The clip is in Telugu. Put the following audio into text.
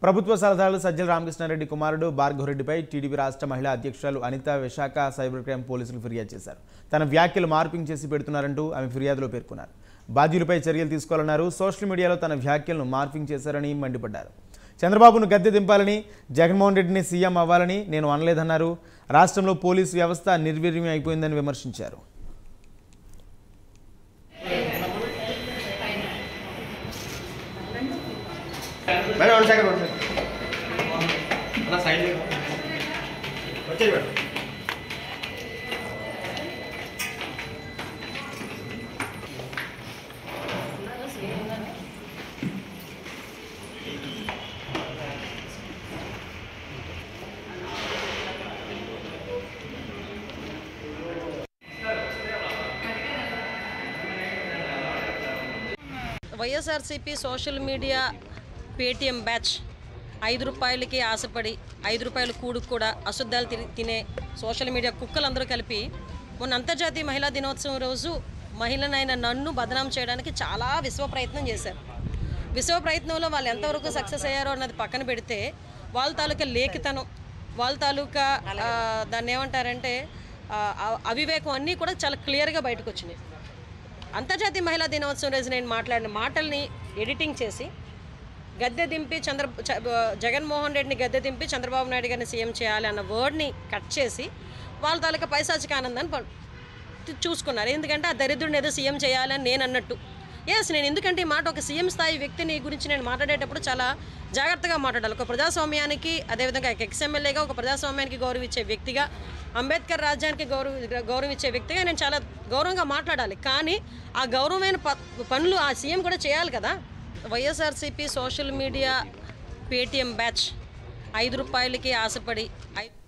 ప్రభుత్వ సలహాదారు సజ్జల రామకృష్ణారెడ్డి కుమారుడు భార్గవరెడ్డిపై టీడీపీ రాష్ట్ర మహిళా అధ్యక్షురాలు అనిత విశాఖ సైబర్ క్రైమ్ పోలీసులు ఫిర్యాదు చేశారు తన వ్యాఖ్యలు మార్పింగ్ చేసి పెడుతున్నారంటూ ఆమె ఫిర్యాదులో పేర్కొన్నారు బాధ్యులపై చర్యలు తీసుకోవాలన్నారు సోషల్ మీడియాలో తన వ్యాఖ్యలను మార్పింగ్ చేశారని మండిపడ్డారు చంద్రబాబును గద్దె దింపాలని జగన్మోహన్ రెడ్డిని సీఎం అవ్వాలని నేను అనలేదన్నారు రాష్ట్రంలో పోలీసు వ్యవస్థ నిర్వీర్యం అయిపోయిందని విమర్శించారు madam one second one second అలా సైడ్ వచ్చేది madam YSRCP social media Paytm batch ఐదు రూపాయలకి ఆశపడి ఐదు రూపాయల కూడుకు కూడా అశుద్ధాలు తిని తినే సోషల్ మీడియా కుక్కలందరూ కలిపి మొన్న అంతర్జాతీయ మహిళా దినోత్సవం రోజు మహిళనైన నన్ను బదనాం చేయడానికి చాలా విశ్వ ప్రయత్నం చేశారు విశ్వ ప్రయత్నంలో వాళ్ళు ఎంతవరకు సక్సెస్ అయ్యారో అన్నది పక్కన పెడితే వాళ్ళ తాలూకా లేఖితనం వాళ్ళ తాలూకా ఆ, దాన్ని ఏమంటారంటే ఆ, అ- అవివేకం అన్నీ కూడా చాలా క్లియర్గా బయటకు వచ్చినాయి అంతర్జాతీయ మహిళా దినోత్సవం రోజు నేను మాట్లాడిన మాటల్ని ఎడిటింగ్ చేసి గద్దె దింపి చంద్ర చ- జగన్మోహన్ రెడ్డిని గద్దె దింపి చంద్రబాబు నాయుడు గారిని సీఎం చేయాలి అన్న వర్డ్ని కట్ చేసి వాళ్ళ తాలూకా పైశాచిక ఆనందాన్ని ప- చూ- చూసుకున్నారు ఎందుకంటే ఆ దరిద్రుడిని ఏదో సీఎం చేయాలని నేను అన్నట్టు ఎస్ నేను ఎందుకంటే ఈ మాట ఒక సీఎం స్థాయి వ్యక్తిని గురించి నేను మాట్లాడేటప్పుడు చాలా జాగ్రత్తగా మాట్లాడాలి ఒక ప్రజాస్వామ్యానికి అదేవిధంగా ఒక ఎక్స్ఎమ్మెల్యేగా ఒక ప్రజాస్వామ్యానికి గౌరవించే వ్యక్తిగా అంబేద్కర్ రాజ్యానికి గౌరవ గౌరవించే వ్యక్తిగా నేను చాలా గౌరవంగా మాట్లాడాలి కానీ ఆ గౌరవమైన ప పనులు ఆ సీఎం కూడా చేయాలి కదా YSRCP social media Paytm batch ఐదు రూపాయలకి ఆశపడి ఐ